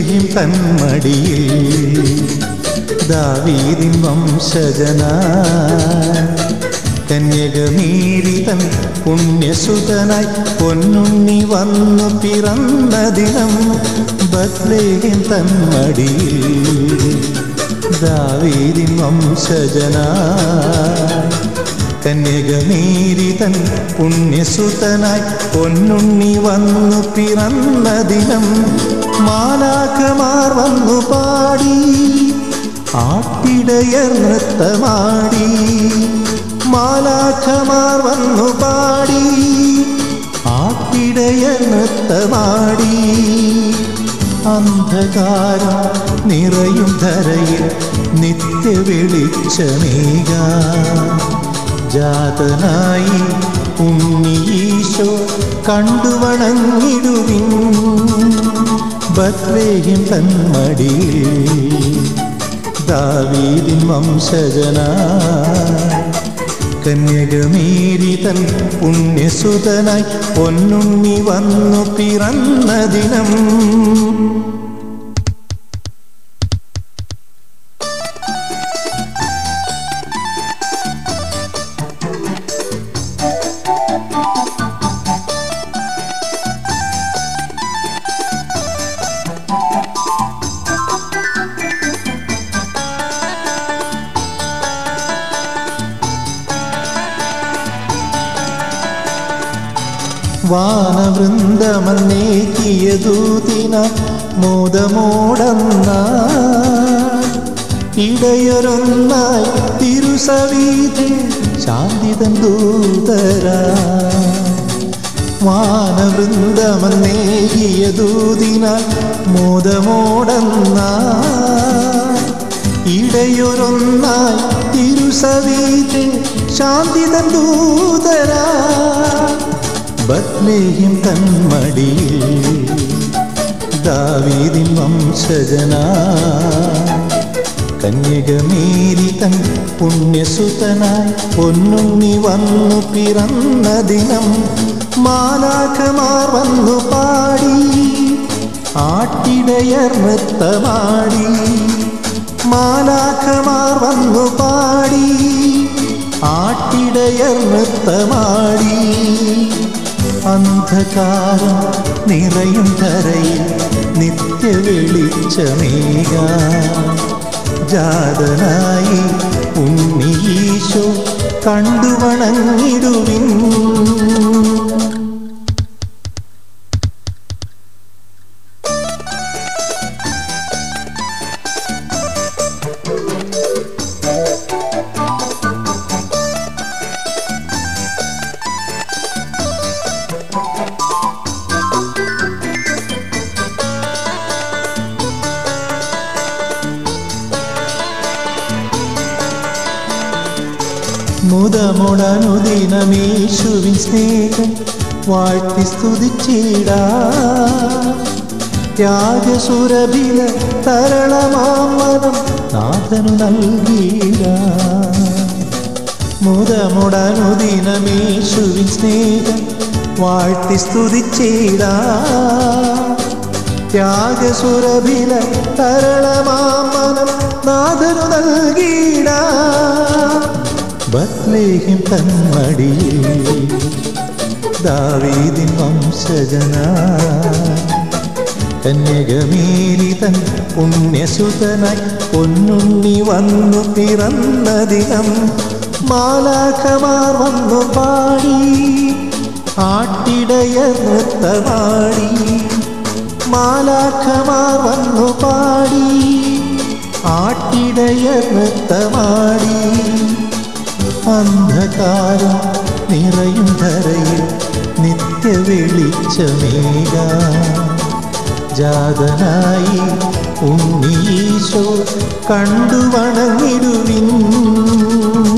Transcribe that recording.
ബത്ലേഹിം തന്മടിയിൽ ദാവീദിൻ വംശജനായി കന്യകമീരിതൻ പുണ്യസുതനായി പൊന്നുണ്ണി വന്നു പിറന്ന ദിനം ബത്ലേഹിം തന്മടിയിൽ ദാവീദിൻ വംശജനായി കന്യകമീരിതൻ പുണ്യസുതനായി പൊന്നുണ്ണി വന്നു പിറന്ന ദിനം മാലാഖമാർ വന്നു പാടി ആട്ടിടയർ നൃത്തമാടി മാലാഖമാർ വന്നു പാടി ആട്ടിടയർ നൃത്തമാടി അന്ധകാരം നിറയും ധരയിൽ നിത്യ വെളിച്ചമേക ജാതനായി ഉണ്ണീശോ കണ്ടുവണങ്ങിടുവിൻ ബത്ലേഹിം തന്മടിയിൽ ദാവീദിൻ വംശജനായി കന്യകമേരി തൻ പുണ്യസുതനായി പൊന്നുണ്ണി വന്നു പിറന്ന ദിനം വാനവൃന്ദമന്നേക്കിയ ദൂതിന മോദമോടന്ന ഇടയൊരൊന്നായി തിരുസവീതി ശാന്തിതൻ ദൂതര വാനവൃന്ദമന്നേകിയ ദൂതിന മോദമോടന്ന ഇടയൊരൊന്നായി തിരുസവീതി ശാന്തിതൻ ദൂതരാ ബത്ലേഹിം തന്മടിയിൽ ദാവീദിൻ വംശജനാ കന്യകമേരി തൻ പുണ്യസുതനായി പൊന്നുണ്ണി വന്നു പിറന്ന ദിനം മാലാഖമാർ വന്നു പാടി ആട്ടിടയർ നൃത്തമാടി മാലാഖമാർ വന്നു പാടി ആട്ടിടയർ നൃത്തമാടി അന്ധകാരം നിറയും ധരയിൽ നിത്യ വെളിച്ചമേക ജാതനായി ഉണ്ണീശോ കണ്ടുവണങ്ങിടുവിൻ മുതമുടനുദിനമേശുവിൻ സ്നേഹം വാഴ്ത്തി സ്തുതിച്ചിടാ ത്യാഗസുരഭില തരളമാമനം നാഥനു നൽകിയിട മുതമുടനുദിനമേശുവിൻ സ്നേഹം വാഴ്ത്തി സ്തുതിച്ചിടാ ത്യാഗസുരഭില തരളമാമനം നാഥനു നൽകിയിടാ ബത്ലേഹിം തന്മടിയിൽ ദാവീദിൻ വംശജനാ കന്യകമേരി തൻ പുണ്യസുതനായി പൊന്നുണ്ണി വന്നു പിറന്ന ദിനം മാലാഖമാർ വന്നു പാടി ആട്ടിടയ നൃത്തമാടി മാലാഖമാർ വന്നു പാടി ആട്ടിടയ നൃത്തമാടി അന്ധകാരം നിറയും ധരയിൽ നിത്യ വെളിച്ചമേക ജാതനായി ഉണ്ണീശോ കണ്ടുവണങ്ങിടുവിൻ